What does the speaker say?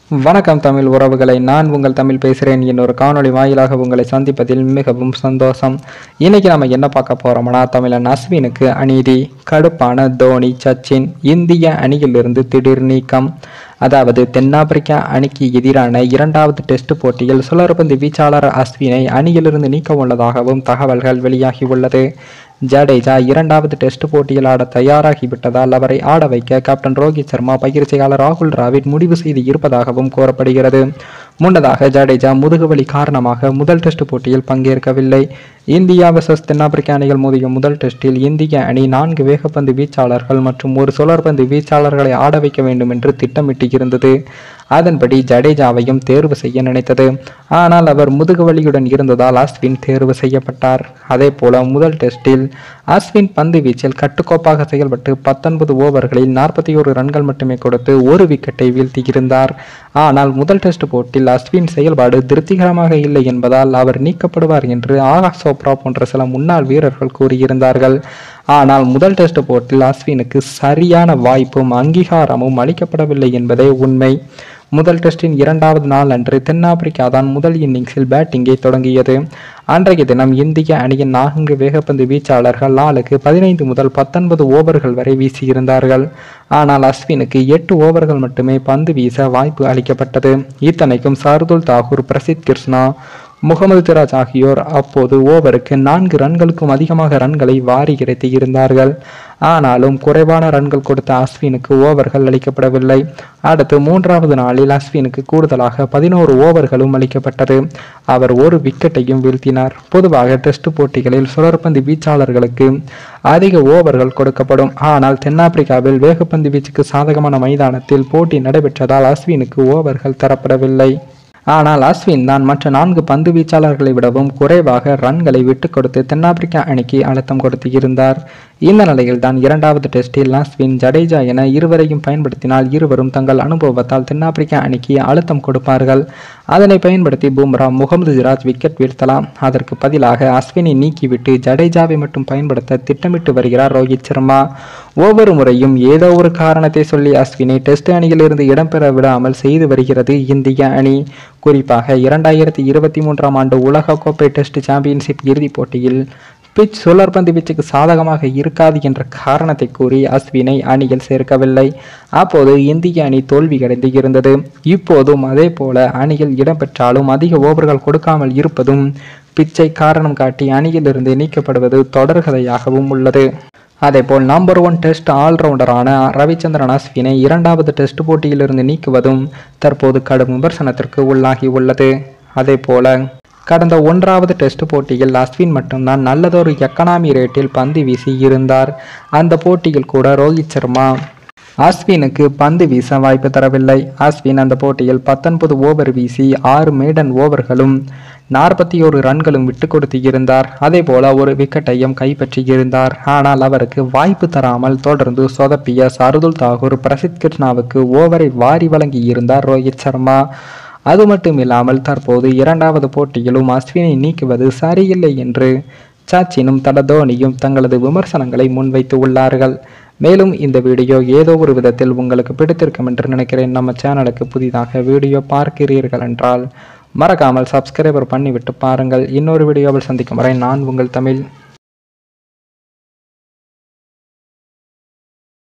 வணக்கம் தமிழ் உறவுகளை நான் உங்கள் தமிழ் பேசுகிறேன் இன்னொரு காணொளி வாயிலாக உங்களை சந்திப்பதில் மிகவும் சந்தோஷம் இன்னைக்கு நம்ம என்ன பார்க்க போறோம்னா தமிழன் அஸ்வினுக்கு அநீதி கடுப்பான தோனி சச்சின் இந்திய அணியிலிருந்து திடீர் நீக்கம் அதாவது தென்னாப்பிரிக்கா அணிக்கு எதிரான இரண்டாவது டெஸ்ட் போட்டியில் சுழற்பந்து வீச்சாளர் அஸ்வினை அணியிலிருந்து நீக்க உள்ளதாகவும் தகவல்கள் வெளியாகியுள்ளது ஜடேஜா இரண்டாவது டெஸ்ட் போட்டியில் ஆட தயாராகிவிட்டதால் அவரை ஆட வைக்க கேப்டன் ரோஹித் சர்மா பயிற்சியாளர் ராகுல் டிராவிட் முடிவு செய்து இருப்பதாகவும் கூறப்படுகிறது முன்னதாக ஜடேஜா முதுகுவலி காரணமாக முதல் டெஸ்ட் போட்டியில் பங்கேற்கவில்லை இந்தியா வெர்சஸ் தென்னாப்பிரிக்க அணிகள் மோதிய முதல் டெஸ்டில் இந்திய அணி நான்கு வேகப்பந்து வீச்சாளர்கள் மற்றும் ஒரு சுழற்பந்து வீச்சாளர்களை ஆட வைக்க வேண்டும் என்று திட்டமிட்டு இருந்தது அதன்படி ஜடேஜாவையும் தேர்வு செய்ய நினைத்தது ஆனால் அவர் முதுகுவலியுடன் இருந்ததால் அஸ்வின் தேர்வு செய்யப்பட்டார் அதே போல முதல் டெஸ்டில் அஸ்வின் பந்து வீச்சில் கட்டுக்கோப்பாக செயல்பட்டு பத்தொன்பது ஓவர்களில் நாற்பத்தி ஒரு ரன்கள் மட்டுமே கொடுத்து ஒரு விக்கெட்டை வீழ்த்தியிருந்தார் ஆனால் முதல் டெஸ்ட் போட்டியில் அஸ்வின் செயல்பாடு திருப்திகரமாக இல்லை என்பதால் அவர் நீக்கப்படுவார் என்று ஆகாஷ் சோப்ரா போன்ற சில முன்னாள் வீரர்கள் கூறியிருந்தார்கள் ஆனால் முதல் டெஸ்ட் போட்டியில் அஸ்வினுக்கு சரியான வாய்ப்பும் அங்கீகாரமும் அளிக்கப்படவில்லை என்பதே உண்மை முதல் டெஸ்டின் இரண்டாவது நாள் அன்று தென்னாப்பிரிக்கா தான் முதல் இன்னிங்ஸில் பேட்டிங்கை தொடங்கியது அன்றைய தினம் இந்திய அணியின் நான்கு வேகப்பந்து வீச்சாளர்கள் நாளுக்கு பதினைந்து முதல் பத்தொன்பது ஓவர்கள் வரை வீசியிருந்தார்கள் ஆனால் அஸ்வினுக்கு எட்டு ஓவர்கள் மட்டுமே பந்து வீச வாய்ப்பு அளிக்கப்பட்டது இத்தனைக்கும் சர்துல் தாகூர் பிரசித் கிருஷ்ணா முகமது சிராஜ் ஆகியோர் அப்போது ஓவருக்கு நான்கு ரன்களுக்கும் அதிகமாக ரன்களை வாரி இறைத்து இருந்தார்கள் ஆனாலும் குறைவான ரன்கள் கொடுத்த அஸ்வினுக்கு ஓவர்கள் அளிக்கப்படவில்லை அடுத்து மூன்றாவது நாளில் அஸ்வினுக்கு கூடுதலாக பதினோரு ஓவர்களும் அளிக்கப்பட்டது அவர் ஒரு விக்கெட்டையும் வீழ்த்தினார் பொதுவாக டெஸ்ட் போட்டிகளில் சுழற்பந்து வீச்சாளர்களுக்கு அதிக ஓவர்கள் கொடுக்கப்படும் ஆனால் தென்னாப்பிரிக்காவில் வேகப்பந்து வீச்சுக்கு சாதகமான மைதானத்தில் போட்டி நடைபெற்றதால் அஸ்வினுக்கு ஓவர்கள் தரப்படவில்லை ஆனால் அஸ்வின் தான் மற்ற நான்கு பந்து வீச்சாளர்களை விடவும் குறைவாக ரன்களை விட்டுக் கொடுத்து தென்னாப்பிரிக்கா அணிக்கு அழுத்தம் கொடுத்து இருந்தார் இந்த நிலையில் தான் இரண்டாவது டெஸ்டில் அஸ்வின் ஜடேஜா என இருவரையும் பயன்படுத்தினால் இருவரும் தங்கள் அனுபவத்தால் தென்னாப்பிரிக்கா அணிக்கு அழுத்தம் கொடுப்பார்கள் அதனை பயன்படுத்தி பும்ரா முகமது சிராஜ் விக்கெட் வீழ்த்தலாம் அதற்கு பதிலாக அஸ்வினை நீக்கிவிட்டு ஜடேஜாவை மட்டும் பயன்படுத்த திட்டமிட்டு வருகிறார் ரோஹித் சர்மா ஒவ்வொரு முறையும் ஏதோ ஒரு காரணத்தை சொல்லி அஸ்வினை டெஸ்ட் அணியிலிருந்து இடம்பெற விடாமல் செய்து வருகிறது இந்திய அணி குறிப்பாக இரண்டாயிரத்தி இருபத்தி மூன்றாம் ஆண்டு உலகக்கோப்பை டெஸ்ட் சாம்பியன்ஷிப் இறுதிப் போட்டியில் பிச் சுழற்பந்து வீச்சுக்கு சாதகமாக இருக்காது என்ற காரணத்தை கூறி அஸ்வினை அணியில் சேர்க்கவில்லை அப்போது இந்திய அணி தோல்வியடைந்து இருந்தது இப்போதும் அதே போல அணியில் இடம்பெற்றாலும் அதிக ஓவர்கள் கொடுக்காமல் இருப்பதும் பிச்சை காரணம் காட்டி அணியிலிருந்து நீக்கப்படுவது தொடர்கதையாகவும் உள்ளது அதேபோல் நம்பர் ஒன் டெஸ்ட் ஆல்ரவுண்டரான ரவிச்சந்திரன் அஸ்வினை இரண்டாவது டெஸ்ட் போட்டியிலிருந்து நீக்குவதும் தற்போது கடும் விமர்சனத்திற்கு உள்ளாகி உள்ளது அதே போல கடந்த ஒன்றாவது டெஸ்ட் போட்டியில் அஸ்வின் மட்டும்தான் நல்லதொரு எக்கனாமி ரேட்டில் பந்து வீசி இருந்தார் அந்த போட்டியில் கூட ரோஹித் சர்மா அஸ்வினுக்கு பந்து வீச வாய்ப்பு தரவில்லை அஸ்வின் அந்த போட்டியில் பத்தொன்பது ஓவர் வீசி ஆறு மேடன் ஓவர்களும் நாற்பத்தி ஒரு ரன்களும் விட்டு கொடுத்து இருந்தார் அதே போல ஒரு விக்கெட்டையும் கைப்பற்றி இருந்தார் ஆனால் அவருக்கு வாய்ப்பு தராமல் தொடர்ந்து சொதப்பிய சர்துல் தாகூர் பிரசித் கிருஷ்ணாவுக்கு ஓவரை வாரி வழங்கி இருந்தார் ரோஹித் சர்மா அது மட்டும் இல்லாமல் தற்போது இரண்டாவது போட்டியிலும் அஸ்வினை நீக்குவது சரியில்லை என்று சச்சினும் தல தோனியும் தங்களது விமர்சனங்களை முன்வைத்து உள்ளார்கள் மேலும் இந்த வீடியோ ஏதோ ஒரு விதத்தில் உங்களுக்கு பிடித்திருக்கும் என்று நினைக்கிறேன் நம்ம சேனலுக்கு புதிதாக வீடியோ பார்க்கிறீர்கள் என்றால் மறக்காமல் சப்ஸ்கிரைபர் பண்ணிவிட்டு பாருங்கள் இன்னொரு வீடியோவில் சந்திக்கும் வரை நான் உங்கள் தமிழ்